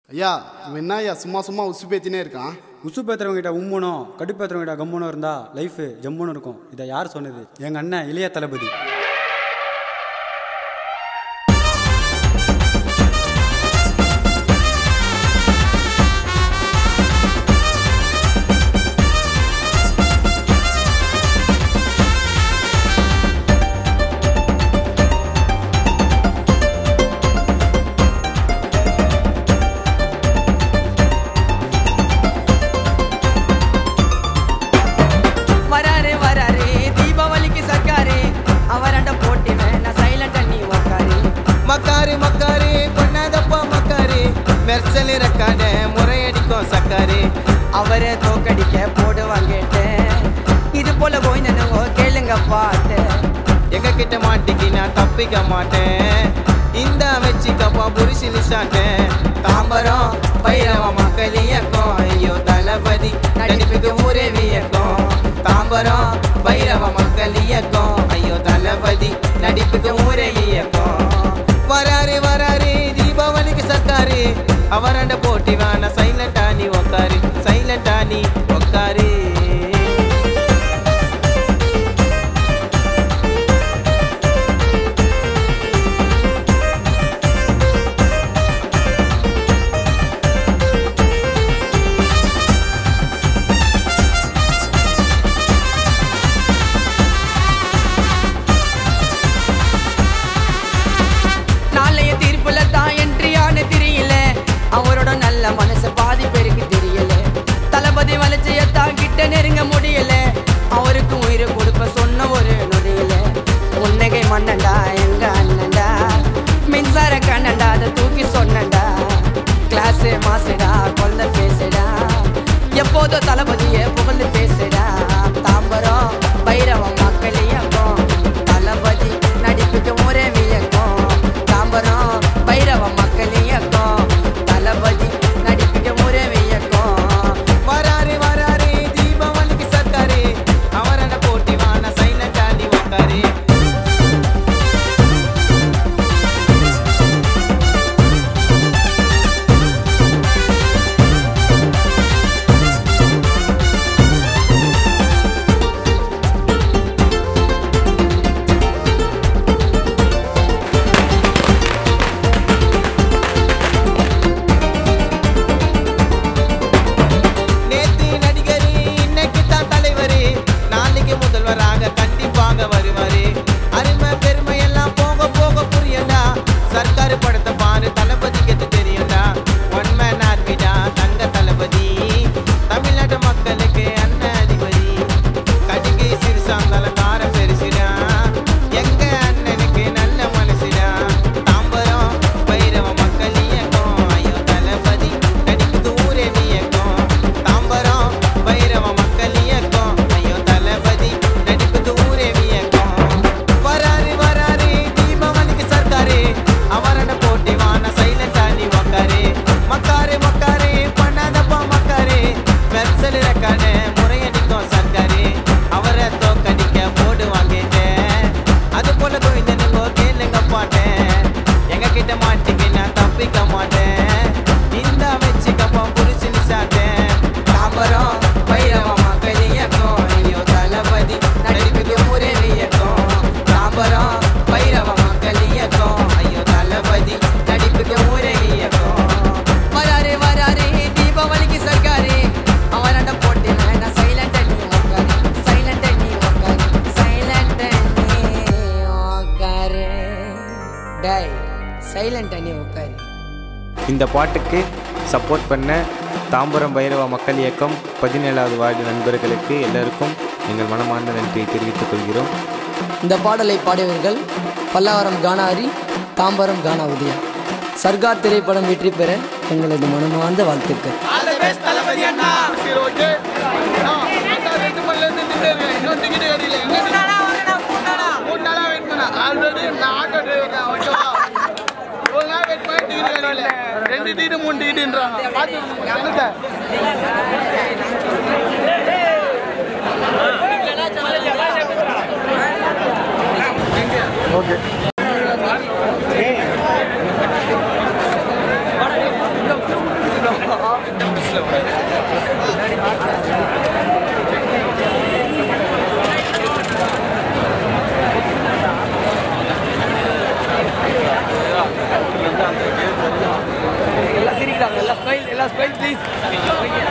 ஐயா இவன் என்ன ஐயா சும்மா சும்மா உசு பேத்தினே இருக்கான் உசு பேத்துறவங்கிட்ட உம்முனும் கடுப்பேத்துறவங்கிட்ட கம்முனும் இருந்தா லைஃப் ஜம்முன்னு இருக்கும் இதை யார் சொன்னது எங்க அண்ணன் இளைய தளபதி வராரு வராரு தீபாவளிக்கு சர்க்காரு அவரண்ட போட்டி வேணா சைலண்டா நீ உக்காரு மக்காரி மக்காரி பொண்ணாதப்பா மக்காரி மெர்சலி ரெக்கார்டு முறையடிக்கும் சக்காரி அவரை தோக்கடிக்க போடுவாங்கட்டு இது போல போய் நினைவோ கேளுங்க பாட்டு எங்க கிட்ட மாட்டிக்கு நான் தப்பிக்க மாட்டேன் இந்த வச்சுக்கப்பா புரிசி நிசாட்டேன் தாம்பரம் பைரவ மக்கள் இயக்கம் ஐயோ தளபதி நடிப்புக்கு ஊரே வியக்கம் தாம்பரம் பைரவ மக்கள் இயக்கம் ஐயோ தளபதி நடிப்புக்கு ஊரே இயக்கம் வராரு வராரு தீபாவளிக்கு சர்க்காரு அவரண்ட போட்டி வேணா சைலண்டா நீ உக்காரு சைலண்டா நீ உக்காரு நாளைய தீர்ப்புல தான் என்ட்ரியான்னு தெரியல அவரோட நல்ல மனசு பாதி பேருக்கு தெரியல தளபதி வளர்ச்சிய தான் கிட்ட நெருங்க முடியல அவருக்கு உயிரை கொடுப்ப சொன்ன ஒரு நொடியில உன்னகை மன்னண்டா எங்க அண்ணன்டா மின்சார கண்ணண்டா அதை தூக்கி சொன்னண்டா கிளாஸ் மாசுடா கொல்ல பேசுடா எப்போதும் தளபதிய புகழ்ந்து பேசுடா தாம்பரம் பைரவம் மக்கள் இயக்கம் தளபதி நடிப்புக்கு ஒரே வியக்கம் தாம்பரம் பைரவ மக்கள் இயக்கம் தளபதி நடிப்புக்கு ஒரே வியக்கம் வராரு வராரு தீபாவளிக்கு சர்க்காரு அவரன போட்டி வான சைலண்டா நீ உக்காரு நேத்து நடிகரு இன்னைக்கு தான் தலைவரு நாளைக்கு முதல்வராக கண்டிப்பாக வருவாரு அருமை பெருமை எல்லாம் போக போக புரியண்டா சர்க்காரு படத்தை பாரு தளபதிக்கு எது தெரியும்டா ஒன் மேன் ஆர்மிடா தங்க தளபதி தமிழ்நாட்டு மக்களுக்கு அண்ணன் அதிபதி கடிகை சிறுசாங்கால கார பெருசுடா எங்க அண்ணனுக்கு நல்ல மனசுடா தாம்பரம் பைரவ மக்கள் இயக்கம் ஐயோ தளபதி நடிக்குது ஊரே வியக்கம் தாம்பரம் பைரவ மக்கள் இயக்கம் ஐயோ தளபதி நடிக்குது ஊரே வியக்கம் வராரு வராரு தீபாவளிக்கு சர்க்காரு அவரன போட்டி வான சைலண்டா நீ உக்காரு மக்காரு மக்காரு பண்ணாதப்பா மக்காரு மெர்சல் ரெக்கார்டு முறையடிக்கும் சர்க்காரு அவரை தோக்கடிக்க போடுவாங்க அது போல கோவிந்தனுங்கோ கேளுங்க பாட்டேன் எங்க கிட்ட மாட்டிக்கு நான் தப்பிக்க மாட்டேன் இந்த வச்சுக்கப்பா புரிச்சு நிசாட்டேன் தாம்பரம் பைரவ மக்கள் இயக்கம் ஐயோ தளபதி நடிப்புக்கு ஒரே இயக்கம் தாம்பரம் பைரவ மக்கள் இயக்கம் ஐயோ தளபதி நடிப்புக்கு ஒரே இயக்கம் வராரு வராரு தீபாவளிக்கு சர்க்காரு அவரண்ட போட்டி வேணா சைலண்ட் நீ உக்காரு சைலண்ட் நீ உக்காரு சைலண்ட் நீ உக்காரு டை சைலண்ட் நீ உக்காரு இந்த பாட்டுக்கு சப்போர்ட் பண்ண தாம்பரம் பைரவ மக்கள் இயக்கம் பதினேழாவது வார்டு நண்பர்களுக்கு எல்லாருக்கும் எங்கள் மனமார்ந்த நன்றியை தெரிவித்துக் கொள்கிறோம் இந்த பாடலை பாடியவர்கள் பல்லாவரம் கானாரி தாம்பரம் கானா உதயா சர்கார் திரைப்படம் வெற்றி பெற எங்களது மனமார்ந்த வாழ்த்துக்கள் ரெண்டு டீட்டு மூணு டீட்டுன்றாங்க பார்த்து ஓகே Last point, please.